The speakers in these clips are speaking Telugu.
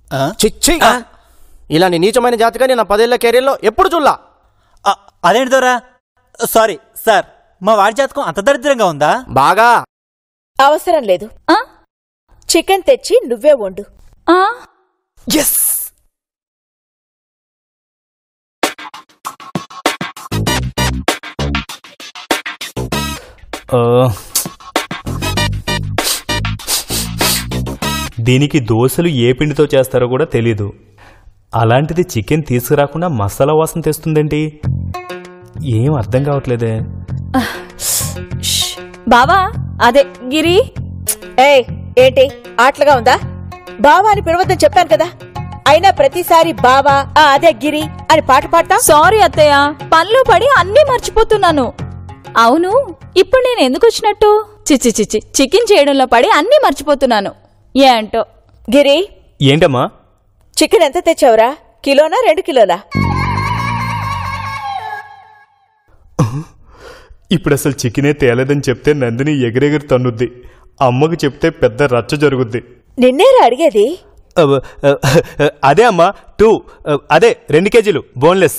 చిచ్చి ఇలాంటి నీచమైన జాతకాన్ని నా పదేళ్ల కెరీర్లో ఎప్పుడు చూడలా ఆ, అదేంటి దొరా సారీ సార్ మా వాడి జాతకం అంత దరిద్రంగా ఉందా బాగా అవసరం లేదు ఆ? చికెన్ తెచ్చి నువ్వే వండు ఆ? ఎస్ దీనికి దోశలు ఏ పిండితో చేస్తారో కూడా తెలీదు అలాంటిది చికెన్ తీసుకురాకుండా మసాలా వాసన తెస్తుందేంటి ఏం అర్థం కావట్లేదే ష్. బావా అదే గిరి ఏయ్ ఏంటి ఆటలుగా ఉందా బావా అని పిలవద్దని చెప్పాను కదా అయినా ప్రతిసారి బావా ఆ అదే గిరి అని పాట పాడతా సారీ అత్తయ్య పనిలో పడి అన్నీ మర్చిపోతున్నాను అవును ఇప్పుడు నేను ఎందుకు వచ్చినట్టు చిచ్చి చిచ్చి చికెన్ చేయడంలో పడి అన్నీ మర్చిపోతున్నాను ఏంటో గిరి ఏంటమ్మా చికెన్ ఎంత తెచ్చావురా కిలోనా రెండు కిలోలా ఇప్పుడు అసలు చికెనే తేలేదని చెప్తే నందిని ఎగిరెగిరి తన్నుద్ది అమ్మకు చెప్తే పెద్ద రచ్చ జరుగుద్ది నిన్నేరా అడిగేది అవ, అ, అదే అమ్మా టూ అ, అదే రెండు కేజీలు బోన్లెస్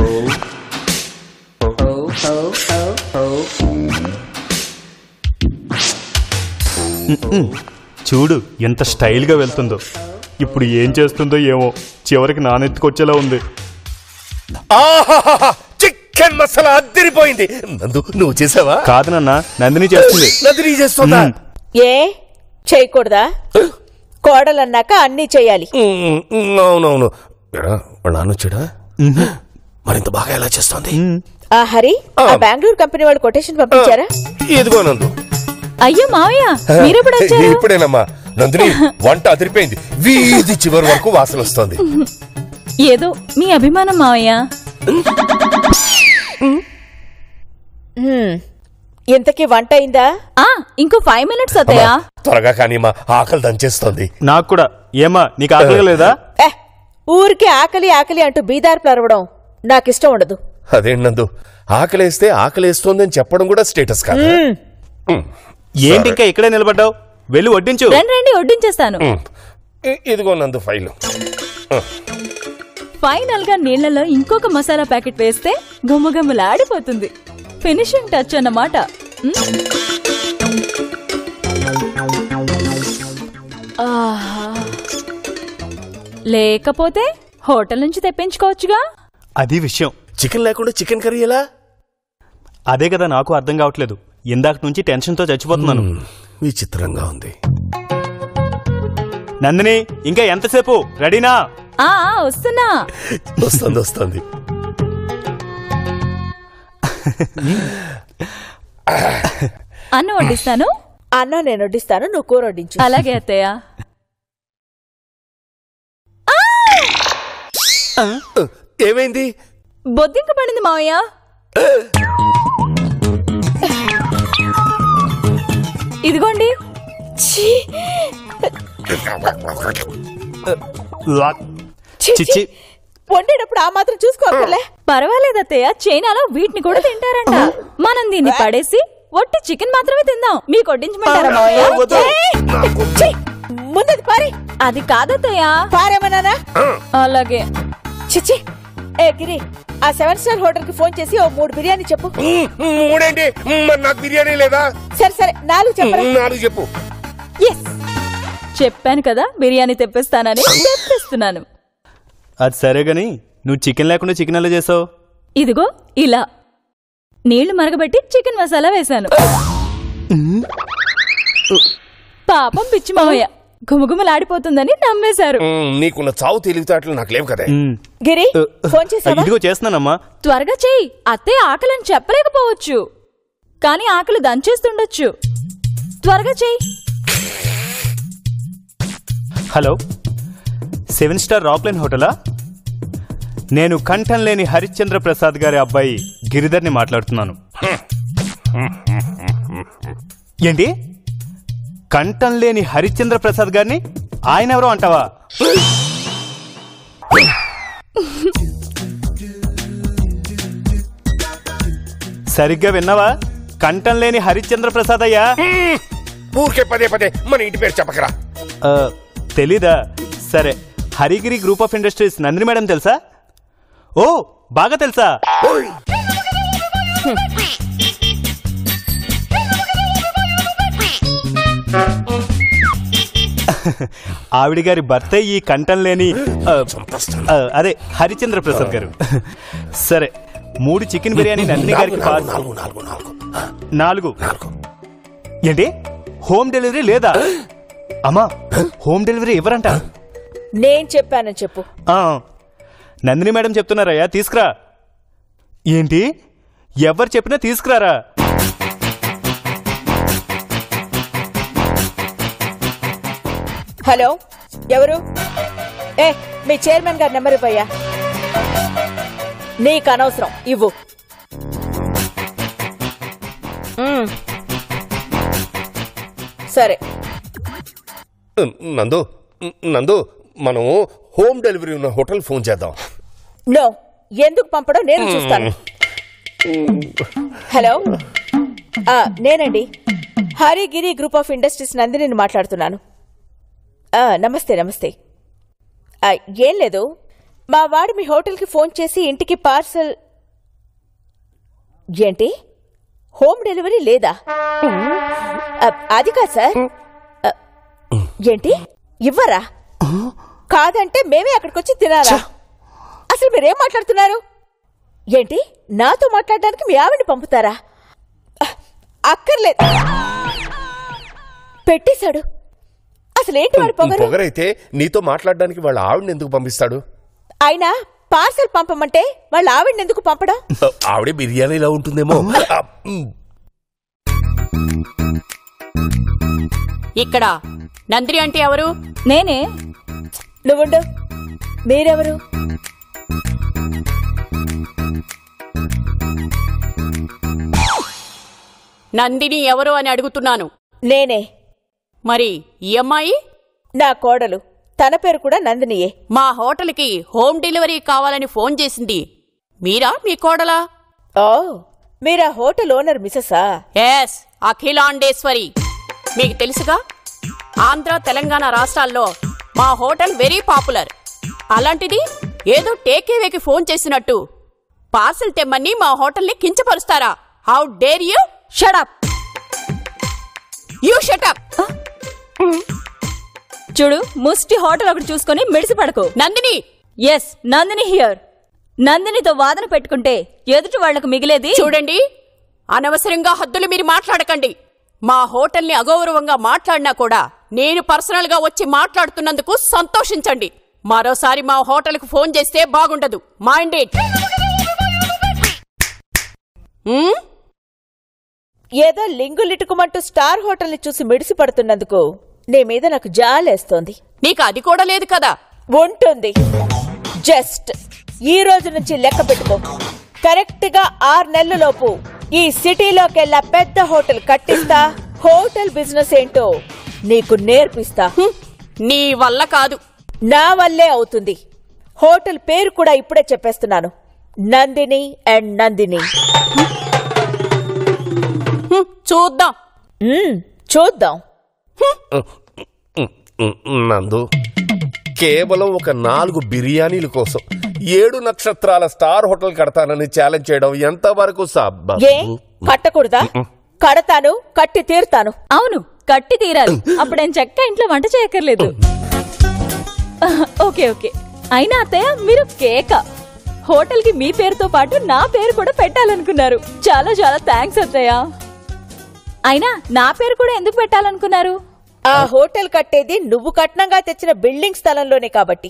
చూడు ఎంత స్టైల్గా వెళ్తుందో ఇప్పుడు ఏం చేస్తుందో ఏమో చివరికి నానెత్తుకొచ్చేలా ఉంది ఆహాహాహా! చికెన్ మసాలా అద్దరిపోయింది నందు నువ్వు చేసావా కాదు నాన్న నందిని చేస్తుంది నందిని చేస్తుందా మ్మ్. ఏ చేయకూడదా కోడలన్నాక అన్నీ చెయ్యాలి మ్మ్, మ్మ్, అవునవును ఎరా, వాళ్ళ నాన్న వచ్చాడా మరింత బాగా ఎలా చేస్తోంది ఆ హరి ఆ బెంగళూరు కంపెనీ వాళ్ళు కొటేషన్ పంపించారా ఇదిగో నందు అయ్యో మావయ్య మీరెప్పుడు వచ్చారు ఇప్పుడేనమ్మా నందిని వంట అదిరిపోయింది వీధి చివరి వరకు వాసన వస్తోంది ఏదో మీ అభిమానం మావయ్య హ్మ్. ఇంతకీ వంట అయిందా ఆ ఇంకో ఫైవ్ మినిట్స్ అత్తయ్య త్వరగా కానీ మా ఆకలి దంచేస్తోంది నాకు కూడా ఏమా నీకు ఆకలిగా లేదా ఏ ఊరికే ఆకలి ఆకలి అంటూ బీదార్పులు అరవడం నాకిష్టం ఉండదు అదేంటి నందు ఆకలేస్తే ఆకలేస్తోంది అని చెప్పడం కూడా స్టేటస్ కాదు మ్మ్. ఏంటి ఇంకా ఇక్కడే నిలబడ్డావు వెళ్ళి వడ్డించు రండి రండి వడ్డించేస్తాను మ్మ్. ఇ- ఇదిగో నందు ఫైలు ఫైనల్ గా నీళ్లలో ఇంకొక మసాలా ప్యాకెట్ వేస్తే గుమ్మగుమ్మలాడిపోతుంది ఫినిషింగ్ టచ్ అన్నమాట మ్? ఆహా. లేకపోతే హోటల్ నుంచి తెప్పించుకోవచ్చుగా అది విషయం చికెన్ లేకుండా చికెన్ కర్రీ ఎలా అదే కదా నాకు అర్థం కావట్లేదు ఇందాక నుంచి టెన్షన్తో చచ్చిపోతున్నాను విచిత్రంగా ఉంది నందిని ఇంకా ఎంతసేపు రెడీనా ఆ ఆ, వస్తున్నా వస్తుంది వస్తుంది అన్నం వడ్డిస్తాను అన్నం నేను వడ్డిస్తాను నువ్వు కూర వడ్డించు అలాగే అత్తయ్య ఏమైంది బొద్దింక పడింది మావయ్య ఇదిగోండి ఛీ! ఛీ, ఛీ. చిచ్చి వండేటప్పుడు ఆ మాత్రం చూసుకోకర్లే పర్వాలేదు అత్తయ్య చైనాలో వీటిని కూడా తింటారంట మనం దీన్ని పడేసి ఒట్టి చికెన్ మాత్రమే తిందాం మీకు వడ్డించమంటారా మావయ్య ఛీ, ముందది పారి అది కాదత్తయ్య పారేమన్నానా అలాగే చిచ్చి ఏ గిరి ఆ సెవెన్ స్టార్ హోటల్ కి ఫోన్ చేసి ఓ మూడు బిర్యానీ చెప్పు మ్మ్, మూడేంటి మ్మ్, మరి నాకు బిర్యానీ లేదా సరే సరే నాలుగు చెప్పరా మ్మ్, నాలుగు చెప్పు ఎస్ చెప్పాను కదా బిర్యానీ తెప్పిస్తానని తెప్పిస్తున్నాను అది సరే గాని నువ్వు చికెన్ లేకుండా చికెన్ ఎలా చేసావు ఇదిగో ఇలా నీళ్లు మరగబెట్టి చికెన్ మసాలా వేశాను పాపం పిచ్చి మావయ్య గుమగుమలాడిపోతుందని నమ్మేశారు మ్మ్, నీకున్న చావు తెలివితేటలు నాకు లేవు కదా మ్. గిరి ఫోన్ చేసావా ఇదిగో చేస్తున్నానమ్మా త్వరగా చెయ్యి అత్తే ఆకలని చెప్పలేకపోవచ్చు కానీ ఆకలి దంచేస్తుండొచ్చు త్వరగా చెయ్యి హలో సెవెన్ స్టార్ రాక్లైన్ హోటలా నేను కంఠం లేని హరిశ్చంద్ర ప్రసాద్ గారి అబ్బాయి గిరిధర్ని మాట్లాడుతున్నాను ఏంటి కంఠం లేని హరిశ్చంద్ర ప్రసాద్ గారిని ఆయన ఎవరో అంటావా సరిగ్గా విన్నావా కంఠం లేని హరిశ్చంద్ర ప్రసాద్ అయ్యా ఊరికే పదే పదే మన ఇంటి పేరు చెప్పకరా ఆ, తెలీదా సరే Harigiri group of industries Nandini madam తెలుసా ఓ బాగా తెలుసా ఆవిడ గారి భర్త ఈ కంఠం లేని ఆ, ఆ, అదే హరిచంద్ర ప్రసాద్ గారు సరే మూడు చికెన్ బిర్యానీ నందిని గారికి నాలుగు పార్సల్ నాలుగు నాలుగు నాలుగు నాలుగు నాలుగు ఏంటి హోమ్ డెలివరీ లేదా అమ్మా హోమ్ డెలివరీ ఎవరంట నేను చెప్పానని చెప్పు ఆ, నందిని మేడం చెప్తున్నారయ్యా తీసుకురా ఏంటి ఎవరు చెప్పినా తీసుకురారా హలో ఎవరు ఏ మీ చైర్మన్ గారి నెంబర్ ఇవ్వయ్యా నీకు అనవసరం ఇవ్వు మ్మ్. సరే నందు నందు మనం హోమ్ డెలివరీ ఉన్న హోటల్ ఫోన్ చేద్దాం నో ఎందుకు పంపడం నేను చూస్తాను హలో ఆ, నేనండి Harigiri group of industries Nandini మాట్లాడుతున్నాను ఆ, నమస్తే నమస్తే ఆ, ఏం లేదు మా వాడు మీ హోటల్కి ఫోన్ చేసి ఇంటికి పార్సల్ ఏంటి హోమ్ డెలివరీ లేదా ఆ, అది కాదు సార్ ఆ, ఏంటి ఇవ్వరా కాదంటే మేమే అక్కడికి వచ్చి తినాలా అసలు మీరేం మాట్లాడుతున్నారు ఏంటి నాతో మాట్లాడడానికి మీ ఆవిడని పంపుతారా అహ్, అక్కర్లేదు పెట్టేశాడు అసలు ఏంటి వాడి పొగరు పొగరైతే నీతో మాట్లాడడానికి వాళ్ళ ఆవిడని ఎందుకు పంపిస్తాడు అయినా పార్సల్ పంపమంటే వాళ్ళ ఆవిడని ఎందుకు పంపడం ఆవిడే బిర్యానీలా ఉంటుందేమో ఆ, మ్, ఇక్కడ నందిని అంటే ఎవరు నేనే నువ్వుండు మీరెవరు నందిని ఎవరు అని అడుగుతున్నాను నేనే మరి ఈ అమ్మాయి నా కోడలు తన పేరు కూడా నందినియే మా హోటల్కి హోమ్ డెలివరీ కావాలని ఫోన్ చేసింది మీరా మీ కోడలా ఓ మీరా హోటల్ ఓనర్ మిసెసా ఎస్ అఖిలాండేశ్వరి మీకు తెలుసుగా ఆంధ్ర తెలంగాణ రాష్ట్రాల్లో మా హోటల్ వెరీ పాపులర్ అలాంటిది ఏదో టేకేవేకి ఫోన్ చేసినట్టు పార్సల్ తెమ్మని మా హోటల్ని కించపరుస్తారా how dare you shut up you shut up చూడు ముష్టి హోటల్ ఒకటి చూసుకొని మిడిసి పడకు నందిని ఎస్ నందిని హియర్ నందినితో వాదన పెట్టుకుంటే ఎదుటి వాళ్లకు మిగిలేది చూడండి అనవసరంగా హద్దులు మీరు మాట్లాడకండి మా హోటల్ని అగౌరవంగా మాట్లాడినా కూడా నేను పర్సనల్ గా వచ్చి మాట్లాడుతున్నందుకు సంతోషించండి మరోసారి మా హోటల్కు ఫోన్ చేస్తే బాగుండదు మైండ్ ఇట్ ఏదో లింగులిటుకుమంటూ స్టార్ హోటల్ని చూసి మిడిసి పడుతున్నందుకు నీ మీద నాకు జాలేస్తోంది నీకు అది కూడా లేదు కదా ఉంటుంది జస్ట్ ఈ రోజు నుంచి లెక్క పెట్టుకో కరెక్ట్ గా ఆరు నెలల లోపు ఈ సిటీలోకెల్లా పెద్ద హోటల్ కట్టిస్తా హోటల్ బిజినెస్ ఏంటో నీకు నేర్పిస్తా హ్మ్. నీ వల్ల కాదు నా వల్లే అవుతుంది హోటల్ పేరు కూడా ఇప్పుడే చెప్పేస్తున్నాను నందిని అండ్ నందిని హ్మ్. చూద్దాం మ్మ్, చూద్దాం నందు కేవలం ఒక నాలుగు బిర్యానీల కోసం ఏడు నక్షత్రాల స్టార్ హోటల్ కడతానని ఛాలెంజ్ చేయడం ఎంతవరకు సబ్బ ఏ కట్టకూడదా కడతాను కట్టి తీరుతాను అవును కట్టి తీరాలి అప్పుడేం చెక్క ఇంట్లో వంట చేయక్కర్లేదు ఓకే ఓకే అయినా అత్తయ్య మీరు కేక హోటల్ కి మీ పేరుతో పాటు నా పేరు కూడా పెట్టాలనుకున్నారు చాలా చాలా థ్యాంక్స్ అత్తయ్య అయినా నా పేరు కూడా ఎందుకు పెట్టాలనుకున్నారు ఆ హోటల్ కట్టేది నువ్వు కట్నంగా తెచ్చిన బిల్డింగ్ స్థలంలోనే కాబట్టి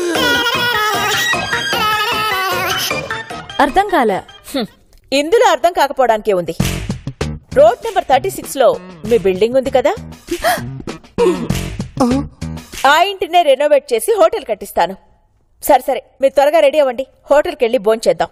అర్థం కాలే హ్మ్, ఇందులో అర్థం కాకపోవడానికే ఉంది రోడ్ నెంబర్ థర్టీ సిక్స్ లో మీ బిల్డింగ్ ఉంది కదా ఆ ఇంటినే రెనోవేట్ చేసి హోటల్ కట్టిస్తాను సరే సరే మీరు త్వరగా రెడీ అవ్వండి హోటల్కి వెళ్ళి భోంచేద్దాం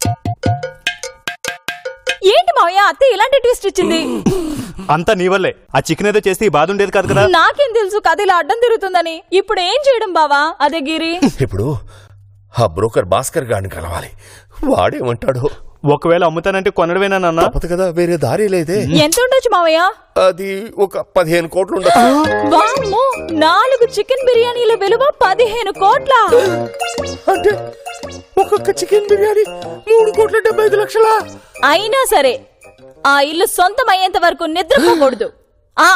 ఏంటి మావయ్య అత్త ఇలాంటి ట్విస్ట్ ఇచ్చింది అంతా నీ వల్లే ఆ చికెన్ ఏదో చేస్తే ఈ బాధ ఉండేది కాదు కదా నాకేం తెలుసు కథ ఇలా అడ్డం తిరుగుతుందని ఇప్పుడు ఏం చేయడం బావా అదే గిరి ఇప్పుడు ఆ బ్రోకర్ భాస్కర్ గారిని కలవాలి వాడేమంటాడో ఒకవేళ అమ్ముతానంటే కొనడమేనా నాన్న తప్పదు కదా వేరే దారి లేదే ఎంత ఉండొచ్చు మావయ్య అది ఒక పదిహేను కోట్లు ఉండొచ్చు వామ్మో నాలుగు చికెన్ బిర్యానీల విలువ పదిహేను కోట్ల అంటే ఒక్కొక్క చికెన్ బిర్యానీ మూడు కోట్ల డెబ్బై ఐదు లక్షల అయినా సరే ఆ ఇల్లు సొంతం అయ్యేంత వరకు నిద్రపోకూడదు ఆ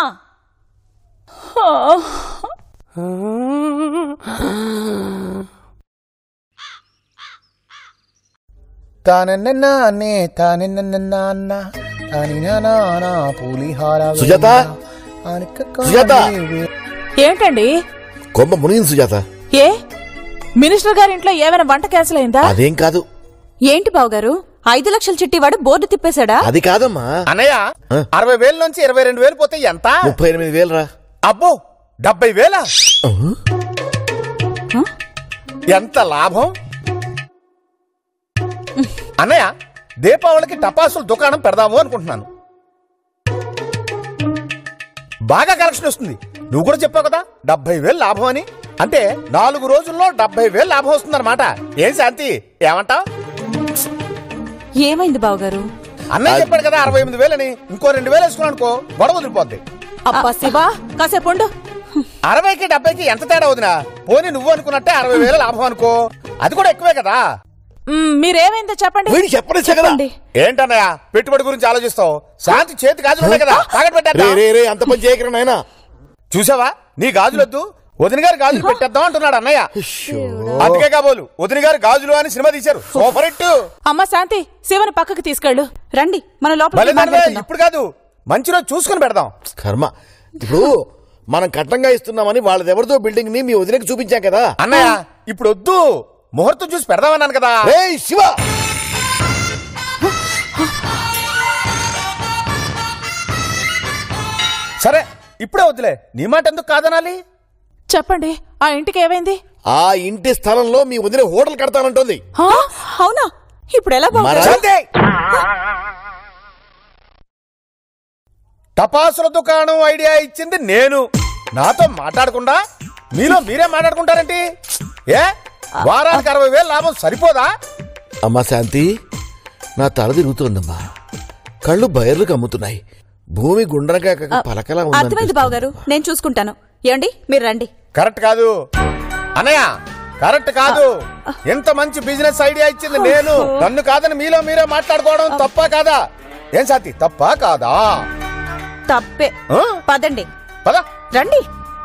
తానెన్నెన్నానే తానెన్నెన్నాన్న తానినానా పులిహార సుజాత? సుజాత? ఏంటండి కొమ్మ మునిగింది సుజాత ఏ మినిస్టర్ గారి ఇంట్లో ఏమైనా వంట క్యాన్సిల్ అయిందా అదేం కాదు ఏంటి బావగారు ఐదు లక్షల చిట్టివాడు బోర్డు తిప్పేశాడా అది కాదమ్మా అన్నయ్య ఆ? అరవై వేల నుంచి ఇరవై రెండు వేలు పోతే ఎంత ముప్పై ఎనిమిది వేలు రా అబ్బో డెబ్బై వేల ఎంత లాభం అన్నయ్య దీపావళికి టపాసులు దుకాణం పెడదాము అనుకుంటున్నాను బాగా కలెక్షన్ వస్తుంది నువ్వు కూడా చెప్పావు కదా డెబ్బై వేలు లాభం అని అంటే నాలుగు రోజుల్లో డెబ్బై వేలు లాభం వస్తుందన్నమాట ఏం శాంతి ఏమంటావ్ ఏమైంది బావగారు అన్నయ్య చెప్పాడు కదా అరవై ఎనిమిది వేలని ఇంకో రెండు వేలు వేసుకున్నాను అనుకో గొడవ వదిలిపోద్ది అబ్బా శివా కాసేపు ఉండు. అరవైకి డెబ్బైకి ఎంత తేడా వదినా పోనీ నువ్వు అనుకున్నట్టే అరవై వేల లాభం అనుకో అది కూడా ఎక్కువే కదా మ్, మీరేమైందో చెప్పండి వీడికి చెప్పలేసా కదా ఏంటన్నయ్య పెట్టుబడి గురించి ఆలోచిస్తావు శాంతి చేతి గాజులు ఉన్నాయి కదా తాగట్టు రే పెట్టేద్దాం రే రే అంత పని చేయకరా నాయనా చూసావా నీ గాజులొద్దు వదిన గారు గాజులు పెట్టేద్దాం అంటున్నాడు అన్నయ్య అందుకే కాబోలు వదిన గారు గాజులు అని సినిమా తీశారు సూపర్ హిట్ అమ్మ శాంతి శివని పక్కకి తీసుకెళ్ళు రండి మన లోపల బలిదానమే ఇప్పుడు కాదు మంచి రోజు చూసుకుని పెడదాం కర్మ ఇప్పుడు మనం కట్టంగా ఇస్తున్నామని వాళ్ళదెవరిదో బిల్డింగ్ ని మీ వదినకి చూపించాం కదా అన్నయ్య ఇప్పుడు వద్దు ముహూర్తం చూసి పెడదామన్నాను కదా రే శివ సరే ఇప్పుడే వద్దులే నీ మాట ఎందుకు కాదనాలి చెప్పండి ఆ ఇంటికి ఏమైంది ఆ ఇంటి స్థలంలో మీ వదిన హోటల్ కడతానంటుంది హా? అవునా ఇప్పుడు ఎలా బాగుంది మరా? శాంతి! టపాసుల దుకాణం ఐడియా ఇచ్చింది నేను నాతో మాట్లాడకుండా మీలో మీరే మాట్లాడుకుంటారేంటి ఏ వారానికి అరవై వేలు లాభం సరిపోదా అమ్మా శాంతి నా తల తిరుగుతోందమ్మా కళ్ళు బయర్లు కమ్ముతున్నాయి భూమి గుండ్రంగా కాక పలకలా అర్థమైంది బావగారు నేను చూసుకుంటాను ఏమండి మీరు రండి కరెక్ట్ కాదు అన్నయ్య కరెక్ట్ కాదు ఎంత మంచి బిజినెస్ ఐడియా ఇచ్చింది నేను నన్ను కాదని మీలో మీరే మాట్లాడుకోవడం తప్ప కాదా ఏం శాంతి తప్ప కాదా తప్పే ఆ? పదండి పద రండి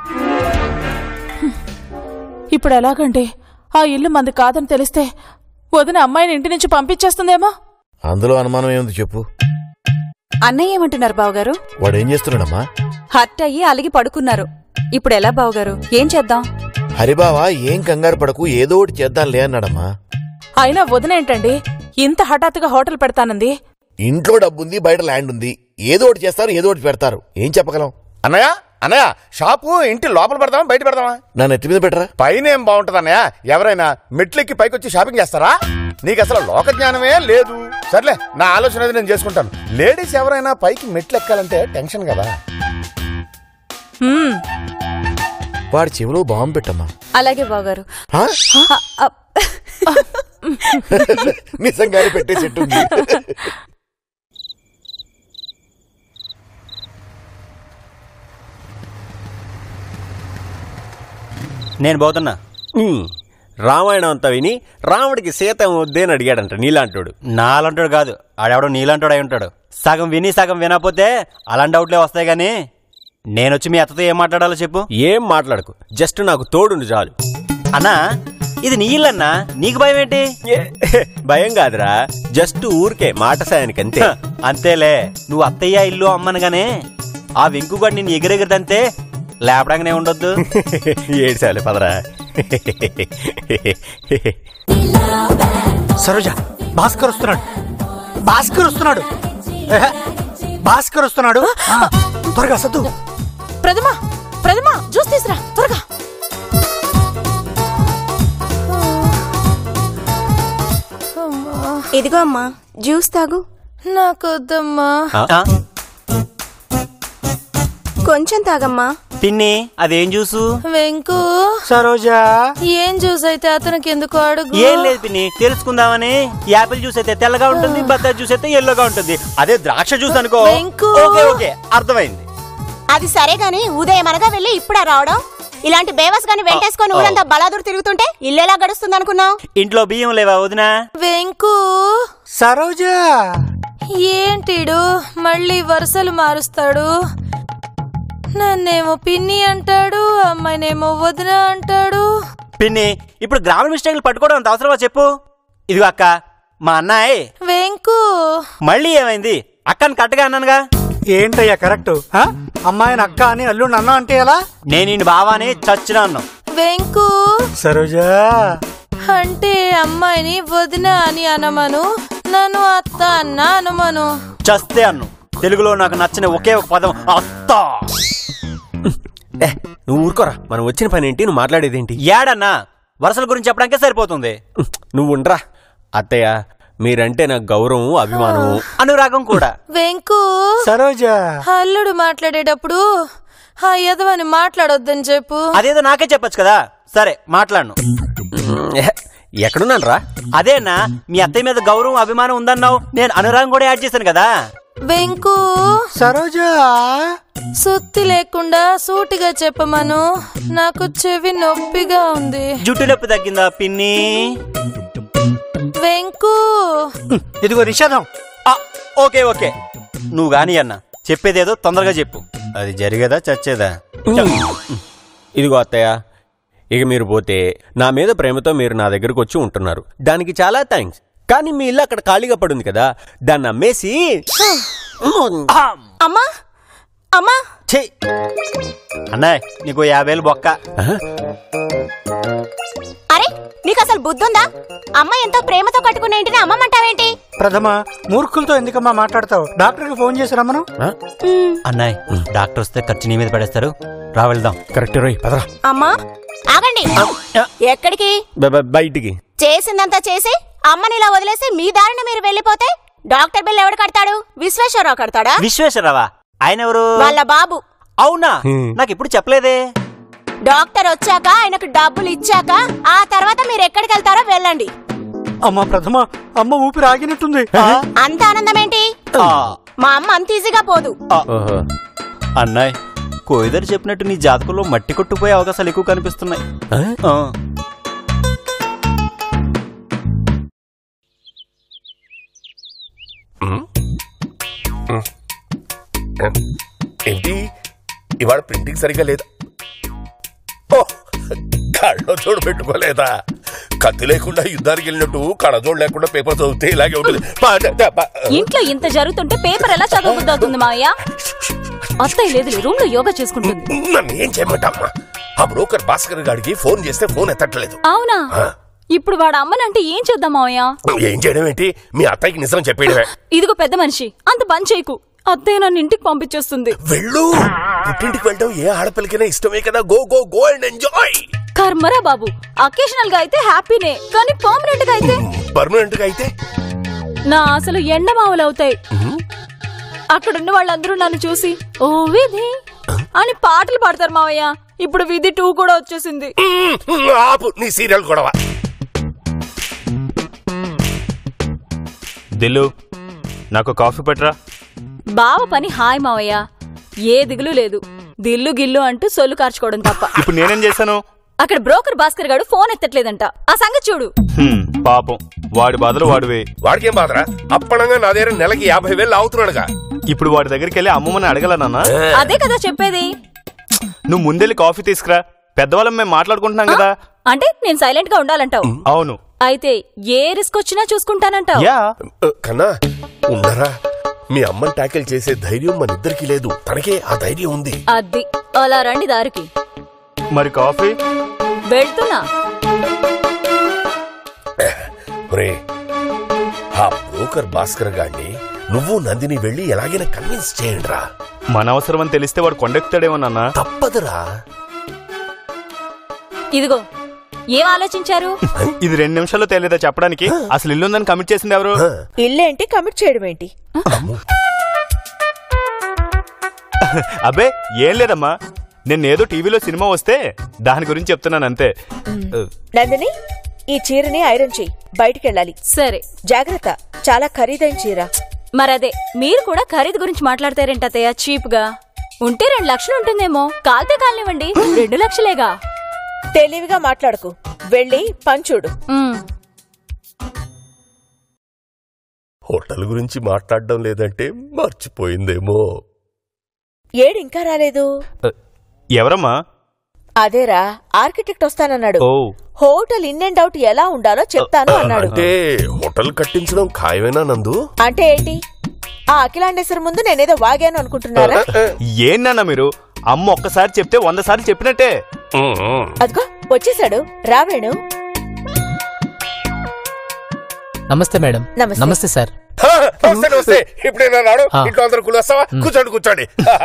ఇప్పుడు ఎలాగండి ఆ ఇల్లు మంది కాదని తెలిస్తే వదిన అమ్మాయిని ఇంటి నుంచి పంపించేస్తుందేమో అందులో అనుమానం ఏముంది చెప్పు అన్నయ్య ఏమంటున్నారు బావగారు వాడు ఏం చేస్తున్నాడమ్మా హర్ట్ అయ్యి అలిగి పడుకున్నారు ఇప్పుడు ఎలా బావగారు ఏం చేద్దాం హరిబావా ఏం కంగారు పడకు ఏదో ఒకటి చేద్దాంలే అన్నాడమ్మా అయినా వదిన ఏంటండి ఇంత హఠాత్తుగా హోటల్ పెడతానంది ఇంట్లో డబ్బుంది బయట ల్యాండ్ ఉంది ఏదో ఒకటి చేస్తారు ఏదో ఒకటి పెడతారు ఏం చెప్పగలం అన్నయ్య అన్నయ్య షాపు ఇంటి లోపల పెడదామా బయట పెడదామా నా నెత్తి మీద పెట్టరా పైన ఏం బాగుంటది అన్నయ్య ఎవరైనా మెట్లెక్కి పైకి వచ్చి షాపింగ్ చేస్తారా నీకు అసలు లోక జ్ఞానమే లేదు సర్లే నా ఆలోచన అది నేను చేసుకుంటాను లేడీస్ ఎవరైనా పైకి మెట్లు ఎక్కాలంటే టెన్షన్ కదా హ్మ్, వాడి చెవిలో బాంబు పెట్టమ్మా అలాగే బావగారు హా? ఆ, ఆ, నిజంగానే పెట్టేసేట్టుంది నేను పోతున్నా ఉమ్, రామాయణం అంతా విని రాముడికి సీత వద్దే అని అడిగాడంట నీలాంటోడు నాలంటాడు కాదు ఆడెవడో నీలంటాడు అయి ఉంటాడు సగం విని సగం వినకపోతే అలాంటి డౌట్లే వస్తాయి గానీ నేనొచ్చి మీ అత్తతో ఏం మాట్లాడాలో చెప్పు ఏం మాట్లాడకు జస్ట్ నాకు తోడుండు చాలు అన్నా ఇది నీ ఇల్లన్నా నీకు భయం ఏంటి ఏ, భయం కాదురా జస్ట్ ఊరికే మాట సాయానికి అంతే హ, అంతేలే నువ్వు అత్తయ్య ఇల్లు అమ్మనగానే ఆ వెంకుగాడు నిన్ను ఎగిరెగిరిదంతే లేపడంగానే ఉండొద్దు ఏడ్చాలి పదరా సరోజ భాస్కర్ వస్తున్నాడు భాస్కర్ వస్తున్నాడు ఏహే, భాస్కర్ వస్తున్నాడు ఆ, త్వరగా సద్దు ప్రథమ ప్రథమ జ్యూస్ తీసురా త్వరగా ఇదిగో అమ్మా జ్యూస్ తాగు నాకొద్దమ్మా ఆ? కొంచెం తాగమ్మా పిన్ని అదేం చూసు వెంకు సరోజా ఏం జ్యూస్ అయితే అతనికి ఎందుకు అడుగు ఏం లేదు పిన్ని తెలుసుకుందామని యాపిల్ జ్యూస్ అయితే తెల్లగా ఉంటుంది బత్తాయి జ్యూస్ అయితే ఎల్లోగా ఉంటుంది అదే ద్రాక్ష జ్యూస్ అనుకో వెంకు. ఓకే ఓకే అర్థమైంది అది సరే గాని ఉదయం అనగా వెళ్ళి ఇప్పుడా రావడం ఇలాంటి బేవస్ గాని వెంటేసుకొని ఊరంతా బలాదూరు తిరుగుతుంటే ఇల్లేలా గడుస్తుంది అనుకున్నావు ఇంట్లో బియ్యం లేవా వదినా వెంకు సరోజా ఏంటిడు మళ్ళీ వరుసలు మారుస్తాడు నన్నేమో పిన్ని అంటాడు అమ్మాయినేమో వదిన అంటాడు పిన్ని ఇప్పుడు గ్రామీణ మిస్టేక్లు పట్టుకోవడం అంత అవసరమా చెప్పు ఇదిగో అక్క మా అన్నాయ్ వెంకు మళ్ళీ ఏమైంది అక్కని కట్టగా అన్నానుగా ఏంటయ్యా కరెక్ట్ ఆ? అమ్మాయిని అక్క అని అల్లుడిని అన్నా అంటే ఎలా నేను ఈ బావాని చచ్చినా అన్నాం వెంకు సరోజా అంటే అమ్మాయిని వదిన అని అనమను నన్ను అత్త అన్న అనమను చస్తే అన్ను తెలుగులో నాకు నచ్చిన ఒకే ఒక పదం అత్త ఏ నువ్వు ఊరుకోరా మనం వచ్చిన పని ఏంటి నువ్వు మాట్లాడేదేంటి ఏడన్నా వరుసల గురించి చెప్పడానికే సరిపోతుంది నువ్వు ఉండరా అత్తయ్య మీరంటే నాకు గౌరవం అభిమానం అనురాగం కూడా వెంకు సరోజా అల్లుడు మాట్లాడేటప్పుడు ఆ యదవని మాట్లాడొద్దని చెప్పు అదేదో నాకే చెప్పొచ్చు కదా సరే మాట్లాడను ఎక్కడున్నాను రా అదేనా మీ అత్తయ్య మీద గౌరవం అభిమానం ఉందన్నావు నేను అనురాగం కూడా యాడ్ చేశాను కదా వెంకు సరోజా సుత్తి లేకుండా సూటిగా చెప్పమను నాకు చెవి నొప్పిగా ఉంది జుట్టు నొప్పి తగ్గిందా పిన్ని వెంకు ఇదిగో నిషేధం ఆ, ఓకే ఓకే నువ్వు గాని అన్న చెప్పేదేదో తొందరగా చెప్పు అది జరిగేదా చచ్చేదా ఇదిగో అత్తయ్య ఇక మీరు పోతే నా మీద ప్రేమతో మీరు నా దగ్గరకు వచ్చి ఉంటున్నారు దానికి చాలా థ్యాంక్స్ కానీ మీ ఇల్లు అక్కడ ఖాళీగా పడుంది కదా దాన్ని అమ్మేసి అమ్మా అమ్మా ఛీ అన్నయ్య నీకు యాభైలు బొక్క అరే నీకు అసలు బుద్ధుందా అమ్మ ఎంతో ప్రేమతో కట్టుకున్న ఇంటిని అమ్మమంటావేంటి ప్రథమ మూర్ఖులతో ఎందుకమ్మా మాట్లాడతావు డాక్టర్కి ఫోన్ చేసి రమ్మను అన్నయ్య డాక్టర్ వస్తే ఖర్చు నీ మీద పడేస్తారు రా వెళ్దాం కరెక్ట్ రోయ్ పదరా అమ్మా ఆగండి ఎక్కడికి బ- బ- బయటికి చేసిందంతా చేసి అమ్మని ఇలా వదిలేసి మీ దారిని మీరు వెళ్ళిపోతే డాక్టర్ బిల్ ఎవడు కడతాడు విశ్వేశ్వరరావు కడతాడా విశ్వేశ్వరరావా ఆయన ఎవరు వాళ్ళ బాబు అవునా నాకు ఇప్పుడు చెప్పలేదే డాక్టర్ వచ్చాక ఆయనకు డబ్బులు ఇచ్చాక ఆ తర్వాత మీరు ఎక్కడికి వెళ్తారో వెళ్ళండి అమ్మ ప్రథమ అమ్మ ఊపిరి ఆగినట్టుంది అంత ఆనందం ఏంటి ఆ, మా అమ్మ అంత ఈజీగా పోదు ఓహో అన్నయ్య కోయిదరు చెప్పినట్టు నీ జాతకంలో మట్టి కొట్టుపోయే అవకాశాలు ఎక్కువ కనిపిస్తున్నాయి ఆ. ఏంటి ఇవాళ ప్రింటింగ్ సరిగా లేదా ఓ కళ్ళ చూడు పెట్టుకోలేదా కత్తి లేకుండా యుద్ధానికి వెళ్ళినట్టు కళ్ళజోడు లేకుండా పేపర్ చదివితే ఇలాగే ఉంటుంది పా, ద- పా. ఇంట్లో ఇంత జరుగుతుంటే పేపర్ ఎలా చదవబుద్ధి అవుతుంది మావయ్య అత్తయ్య లేదు రూమ్ లో యోగా చేసుకుంటుంది నన్ను ఏం చేయమంటామ్మా ఆ బ్రోకర్ భాస్కర్ గాడికి ఫోన్ చేస్తే ఫోన్ ఎత్తట్లేదు అవునా ఆ, ఇప్పుడు వాడు అమ్మనంటే ఏం చేద్దాం మావయ్య ఏం చేయడం ఏంటి మీ అత్తయ్యకి నిజం చెప్పేయడమే ఇదిగో పెద్ద మనిషి అంత పని చేయకు అత్తయ్య నన్ను ఇంటికి పంపించేస్తుంది వెళ్ళు పుట్టింటికి వెళ్ళడం ఏ ఆడపిల్లకైనా ఇష్టమే కదా go go go and enjoy కర్మరా బాబు అకేషనల్ గా అయితే హ్యాపీనే కానీ పర్మనెంట్ గా అయితే పర్మనెంట్ గా అయితే నా అసలు ఎండమావులు అవుతాయి అక్కడున్న వాళ్ళందరూ నన్ను చూసి ఓ విధి అని పాటలు పాడతారు మావయ్య ఇప్పుడు విధి టూ కూడా వచ్చేసింది మ్మ్, ఆపు నీ సీరియల్ గొడవ దిల్లు నాకు కాఫీ పట్టరా బావ పని హాయ్ మావయ్య ఏ దిగులు లేదు దిల్లు గిల్లు అంటూ సొల్లు కార్చుకోవడం తప్ప ఇప్పుడు నేనేం చేశాను అక్కడ బ్రోకర్ భాస్కర్ గాడు ఫోన్ ఎత్తట్లేదంట ఆ సంగతి చూడు హ్మ్, పాపం వాడి బాధలు వాడివే వాడికేం బాధరా అప్పనంగా నా దగ్గర నెలకి యాభై వేలు అవుతున్నాడుగా ఇప్పుడు వాడి దగ్గరికి వెళ్ళి అమ్మమ్మని అడగల నాన్న అదే కదా చెప్పేది నువ్వు ముందెళ్ళి కాఫీ తీసుకురా పెద్దవాళ్ళం మేము మాట్లాడుకుంటున్నాం కదా అంటే నేను సైలెంట్ గా ఉండాలంటావు అవును అయితే ఏ రిస్క్ వచ్చినా చూసుకుంటానంటావు యా ఆ, కన్నా ఉండరా మీ అమ్మని ట్యాకిల్ చేసే ధైర్యం మన ఇద్దరికి లేదు తనకే ఆ ధైర్యం ఉంది అది అలా రండి దారికి మరి కాఫీ వెళ్తున్నా ఒరే ఆ బ్రోకర్ భాస్కర్ గాడిని నువ్వు నందిని వెళ్ళి ఎలాగైనా కన్విన్స్ చేయండి రా మన అవసరం అని తెలిస్తే వాడు కొండెక్కుతాడేమో నాన్న తప్పదురా ఇదిగో ఏం ఆలోచించారు ఇది రెండు నిమిషాల్లో తెలియదా చెప్పడానికి అసలు ఇల్లుందని కమిట్ చేసింది ఎవరు ఇల్లేంటి కమిట్ చేయడం ఏంటి అబ్బే ఏం లేదమ్మా నేను ఏదో టీవీలో సినిమా వస్తే దాని గురించి చెప్తున్నాను అంతే నందిని ఈ చీరని ఐరన్ చెయ్యి బయటికెళ్ళాలి సరే జాగ్రత్త చాలా ఖరీదైన చీర మరదే మీరు కూడా ఖరీదు గురించి మాట్లాడతారేంట అత్తయ్య చీప్ గా ఉంటే రెండు లక్షలు ఉంటుందేమో కాల్తే కాలనివ్వండి రెండు లక్షలేగా తెలివిగా మాట్లాడకు వెళ్ళి పంచుడు ఉమ్. హోటల్ గురించి మాట్లాడడం లేదంటే మర్చిపోయిందేమో ఏడు ఇంకా రాలేదు ఎవరమ్మా అదేరా ఆర్కిటెక్ట్ వస్తానన్నాడు ఓ హోటల్ ఇన్ అండ్ అవుట్ ఎలా ఉండాలో చెప్తాను అన్నాడు అంటే హోటల్ కట్టించడం ఖాయమేనా నందు అంటే ఏంటి ఆ అఖిలాండేశ్వరి ముందు నేనేదో వాగాను అనుకుంటున్నారా ఏంటన్నా మీరు అమ్మ ఒక్కసారి చెప్తే వంద సార్లు చెప్పినట్టే అదిగో వచ్చేసాడు రావేణు నమస్తే మేడం నమస్తే. నమస్తే సార్ హా, వస్తే వస్తే ఇప్పుడేనా రాడు ఆ. ఇంట్లో అందరు కూలొస్తావా కూర్చోండి కూర్చోండి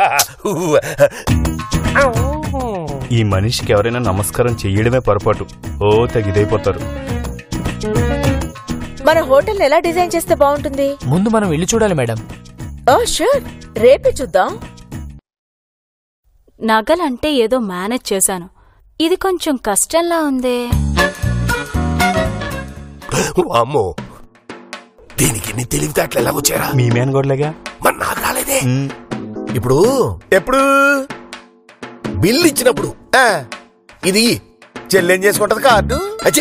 ఈ మనిషికి ఎవరైనా నమస్కారం చెయ్యడమే పొరపాటు ఓ తెగిదైపోతారు మన హోటల్ ఎలా డిజైన్ చేస్తే బాగుంటుంది ముందు మనం వెళ్ళి చూడాలి మేడం ఓ షూర్ రేపే చూద్దాం నగలంటే ఏదో మేనేజ్ చేశాను ఇది కొంచెం కష్టంలా ఉందే అమ్మో దీనికి నీ తెలివితేటలు ఎలా వచ్చారా మీ మేన గొడలేగా మరి నాకు రాలేదే ఇప్పుడు ఎప్పుడు బిల్లు ఇచ్చినప్పుడు ఆ, ఇది చెల్లెం చేసుకుంటది కార్డు అచ్చి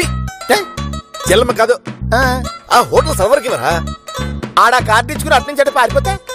చెల్లమ్మ కాదు ఆ, ఆ హోటల్ సర్వర్కి ఇవ్వరా ఆడ కార్డు ఇచ్చుకుని అట్నుంచి అటు పారిపోతే